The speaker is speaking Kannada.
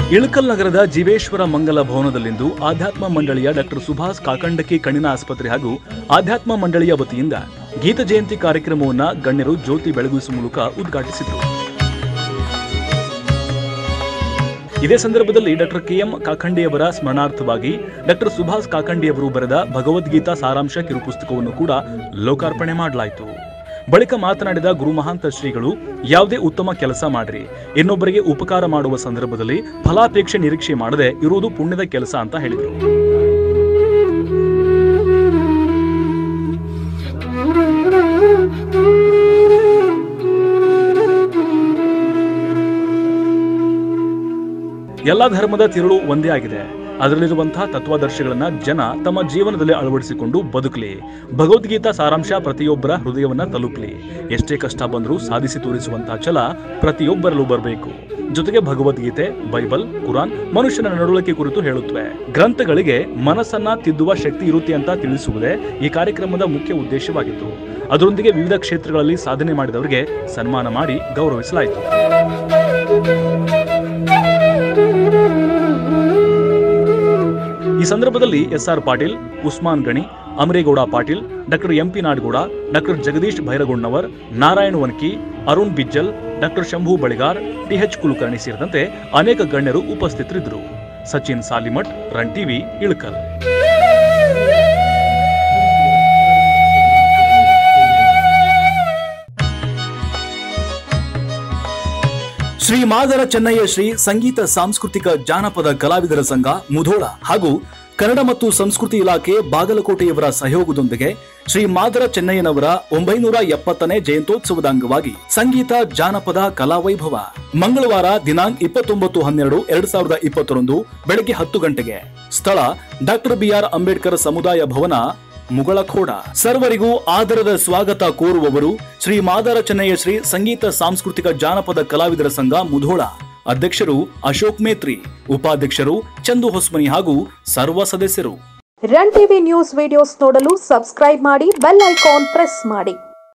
ಇಳಕಲ್ ನಗರದ ಜೀವೇಶ್ವರ ಮಂಗಲ ಭವನದಲ್ಲಿಂದು ಆಧ್ಯಾತ್ಮ ಮಂಡಳಿಯ ಡಾಕ್ಟರ್ ಸುಭಾಷ್ ಕಾಕಂಡಕಿ ಕಣ್ಣಿನ ಆಸ್ಪತ್ರೆ ಹಾಗೂ ಆಧ್ಯಾತ್ಮ ಮಂಡಳಿಯ ವತಿಯಿಂದ ಗೀತ ಜಯಂತಿ ಕಾರ್ಯಕ್ರಮವನ್ನು ಗಣ್ಯರು ಜ್ಯೋತಿ ಬೆಳಗಿಸುವ ಮೂಲಕ ಉದ್ಘಾಟಿಸಿದರು ಇದೇ ಸಂದರ್ಭದಲ್ಲಿ ಡಾಕ್ಟರ್ ಕೆಎಂ ಕಾಕಂಡಿಯವರ ಸ್ಮರಣಾರ್ಥವಾಗಿ ಡಾಕ್ಟರ್ ಸುಭಾಷ್ ಕಾಕಂಡಿಯವರು ಬರೆದ ಭಗವದ್ಗೀತಾ ಸಾರಾಂಶ ಕಿರುಪುಸ್ತಕವನ್ನು ಕೂಡ ಲೋಕಾರ್ಪಣೆ ಮಾಡಲಾಯಿತು ಬಳಿಕ ಮಾತನಾಡಿದ ಗುರು ಮಹಾಂತ ಶ್ರೀಗಳು ಯಾವುದೇ ಉತ್ತಮ ಕೆಲಸ ಮಾಡ್ರಿ ಇನ್ನೊಬ್ಬರಿಗೆ ಉಪಕಾರ ಮಾಡುವ ಸಂದರ್ಭದಲ್ಲಿ ಫಲಾಪೇಕ್ಷೆ ನಿರೀಕ್ಷೆ ಮಾಡದೆ ಇರುವುದು ಪುಣ್ಯದ ಕೆಲಸ ಅಂತ ಹೇಳಿದರು ಎಲ್ಲ ಧರ್ಮದ ತಿರುಳು ಒಂದೇ ಆಗಿದೆ ಅದರಲ್ಲಿರುವಂತಹ ತತ್ವಾದರ್ಶಗಳನ್ನ ಜನ ತಮ್ಮ ಜೀವನದಲ್ಲಿ ಅಳವಡಿಸಿಕೊಂಡು ಬದುಕಲಿ ಭಗವದ್ಗೀತಾ ಸಾರಾಂಶ ಪ್ರತಿಯೊಬ್ಬರ ಹೃದಯವನ್ನ ತಲುಪಲಿ ಎಷ್ಟೇ ಕಷ್ಟ ಬಂದರೂ ಸಾಧಿಸಿ ತೋರಿಸುವಂತಹ ಛಲ ಪ್ರತಿಯೊಬ್ಬರಲ್ಲೂ ಬರಬೇಕು ಜೊತೆಗೆ ಭಗವದ್ಗೀತೆ ಬೈಬಲ್ ಕುರಾನ್ ಮನುಷ್ಯನ ನಡವಳಿಕೆ ಕುರಿತು ಹೇಳುತ್ತವೆ ಗ್ರಂಥಗಳಿಗೆ ಮನಸ್ಸನ್ನ ತಿದ್ದುವ ಶಕ್ತಿ ಇರುತ್ತೆ ಅಂತ ತಿಳಿಸುವುದೇ ಈ ಕಾರ್ಯಕ್ರಮದ ಮುಖ್ಯ ಉದ್ದೇಶವಾಗಿತ್ತು ಅದರೊಂದಿಗೆ ವಿವಿಧ ಕ್ಷೇತ್ರಗಳಲ್ಲಿ ಸಾಧನೆ ಮಾಡಿದವರಿಗೆ ಸನ್ಮಾನ ಮಾಡಿ ಗೌರವಿಸಲಾಯಿತು ಈ ಸಂದರ್ಭದಲ್ಲಿ S R Patil Usman Gani Amaregowda Patil doctor MP Nadagouda doctor Jagadish Bhairagondavar Narayana Vanki Arun Bijjal doctor Shambhu Baligar TH Kulkarni ಸೇರಿದಂತೆ ಅನೇಕ ಗಣ್ಯರು ಉಪಸ್ಥಿತರಿದ್ದರು ಸಚಿನ್ ಸಾಲಿಮಠ್ ರನ್ ಟಿವಿ ಇಳಕಲ್ ಶ್ರೀ ಮಾದರ ಚೆನ್ನಯ್ಯ ಶ್ರೀ ಸಂಗೀತ ಸಾಂಸ್ಕೃತಿಕ ಜಾನಪದ ಕಲಾವಿದರ ಸಂಘ ಮುಧೋಳ ಹಾಗೂ ಕನ್ನಡ ಮತ್ತು ಸಂಸ್ಕೃತಿ ಇಲಾಖೆ ಬಾಗಲಕೋಟೆಯವರ ಸಹಯೋಗದೊಂದಿಗೆ ಶ್ರೀ ಮಾದರ ಚೆನ್ನಯ್ಯನವರ ಒಂಬೈನೂರ ಎಪ್ಪತ್ತನೇ ಜಯಂತ್ಯೋತ್ಸವದ ಅಂಗವಾಗಿ ಸಂಗೀತ ಜಾನಪದ ಕಲಾವೈಭವ ಮಂಗಳವಾರ ದಿನಾಂಕ ಇಪ್ಪತ್ತೊಂಬತ್ತು ಹನ್ನೆರಡು ಎರಡ್ ಸಾವಿರದ ಇಪ್ಪತ್ತರಂದು ಬೆಳಗ್ಗೆ ಹತ್ತು ಗಂಟೆಗೆ ಸ್ಥಳ ಡಾಕ್ಟರ್ ಬಿಆರ್ ಅಂಬೇಡ್ಕರ್ ಸಮುದಾಯ ಭವನ ಮುಗಳಖೋಡ ಸರ್ವರಿಗೂ ಆದರದ ಸ್ವಾಗತ ಕೋರುವವರು ಶ್ರೀ ಮಾದರ ಚೆನ್ನಯ್ಯ ಶ್ರೀ ಸಂಗೀತ ಸಾಂಸ್ಕೃತಿಕ ಜಾನಪದ ಕಲಾವಿದರ ಸಂಘ ಮುಧೋಳ ಅಧ್ಯಕ್ಷರು ಅಶೋಕ್ ಮೇತ್ರಿ ಉಪಾಧ್ಯಕ್ಷರು ಚಂದು ಹೊಸ್ಮನಿ ಹಾಗೂ ಸರ್ವ ಸದಸ್ಯರು ರನ್ ಟಿವಿ ನ್ಯೂಸ್ ವಿಡಿಯೋಸ್ ನೋಡಲು ಸಬ್ಸ್ಕ್ರೈಬ್ ಮಾಡಿ ಬೆಲ್ ಐಕಾನ್ ಪ್ರೆಸ್ ಮಾಡಿ